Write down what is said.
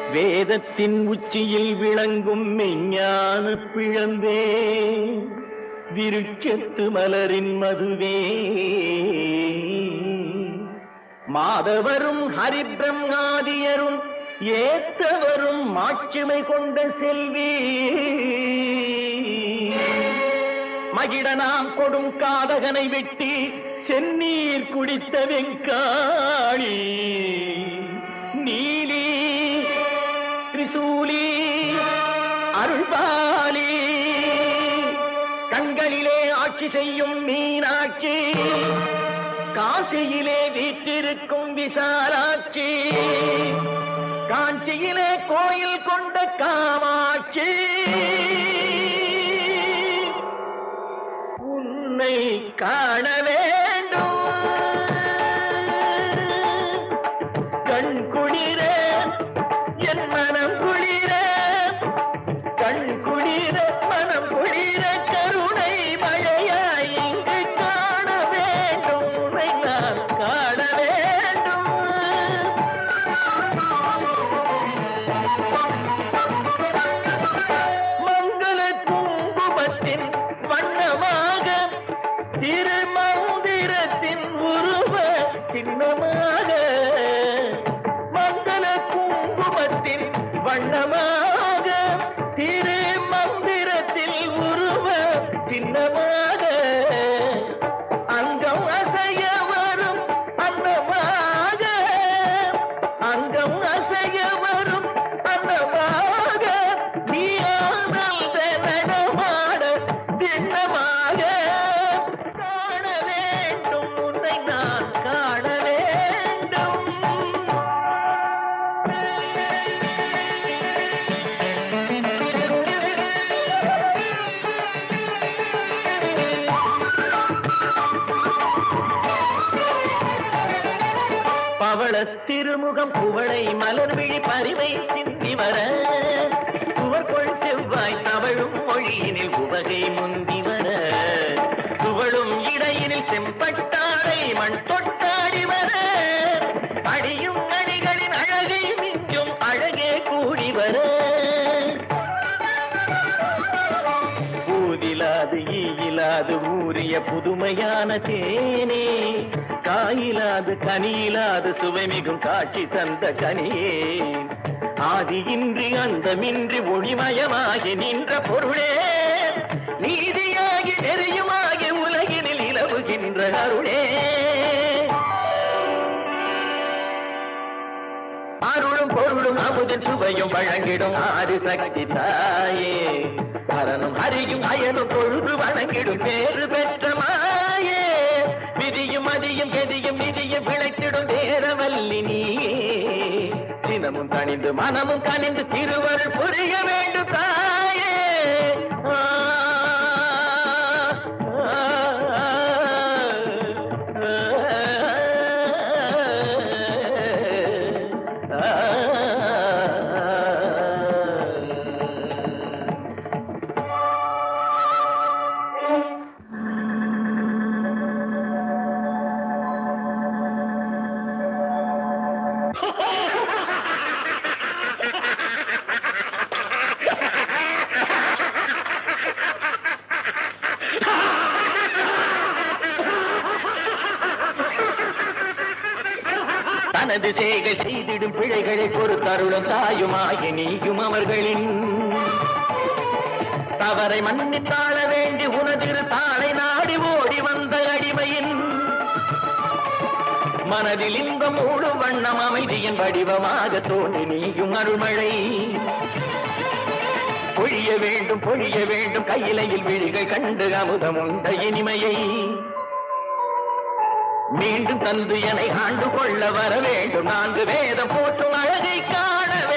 வேதத்தின் உச்சியில் விளங்கும் மெஞ்ஞான பிழந்தே விருட்சத்து மலரின் மதுவே மாதவரும் ஹரிபிரம்மாதியரும் ஏத்தவரும் மாட்சிமை கொண்ட செல்வி மகிழனாம் கொடும் காதகனை வெட்டி செந்நீர் குடித்த வெங்காளி நீலி திரிசூலி அருள்பாலி கண்களிலே ஆட்சி செய்யும் மீனாட்சி காசியிலே வீற்றிருக்கும் விசாலாட்சி காஞ்சியிலே கோயில் கொண்ட காமாட்சி உன்னை காண வேண்டும் கண் குளிர என் மனம் குளிர கண் குளிர மனம் குளிர கருணை மழையாய் இங்கு காண வேண்டும் உன்னை நான் காண வேண்டும் மங்கள குங்குமத்தின் வண்ணமாக திருமந்திரத்தின் உருவ சின்னமாக மங்கள குங்குமத்தின் வண்ணமாக திருமந்திரத்தில் உருவ சின்னமாக அங்கம் அசைய வரும் அன்னமாக அங்கம் அசைய வரும் அன்னமாக நீ ஆனந்த நடமாட திண்ணமாக காண வேண்டும் உன்னை நான் காண வேண்டும் பவள திருமுகம் குவளை மலர் விழி பரிவை சிந்தி வர துவர்கொள் செவ்வாய் தவழும் மொழியினில் உவகை முந்தி வர துவளும் இடையினில் செம்பட்டாடை மண் தொட்டாடி வர அடியும் அடிகளின் அழகை மிஞ்சும் அழகே கூடி வர பூதிலாது ஈயிலாது ஊறிய புதுமையான தேனே காயிலாது கனியிலாது சுவைமிகும் காட்சி தந்த கனியே ஆதியின்றி அந்தமின்றி ஒளிமயமாகி நின்ற பொருளே நீதியாகி நெறியுமாகி உலகினில் இலவுகின்ற அருளே அருளும் பொருளும் அமுதன் சுவையும் வழங்கிடும் ஆறு சக்தி தாயே அரணும் ஹரியும் அயனும் பொழுது வணங்கிடும் பேறு பெற்ற மாயே விதியும் மதியும் கெதியும் நிதியும் விளைத்திடும் நேரவல்லி நீயே சினமும் கனிந்து மனமும் கனிந்து திருவருள் புரிய வேண்டும் தாயே ஆ, ஆ, தனது செய்கை செய்திடும் பிழைகளை பொறுத்தருளும் தாயுமாகி நீயும் அவர்களின் தவறை மன்னித்தாள வேண்டி உனதிரு தாளை நாடி ஓடி வந்த அடிமையின் மனதில் இன்பம் மூடும் வண்ணம் அமைதியின் வடிவமாக தோன்றி நீயும் அருள்மழை பொழிய வேண்டும் பொழிய வேண்டும் கையிலையில் விழிகள் கண்டு அமுதம் உண்ட இனிமையை மீண்டும் தந்து என்னை ஆண்டு கொள்ள வர வேண்டும் நான்கு வேதம் போற்றும் அழகை காண வேண்டும்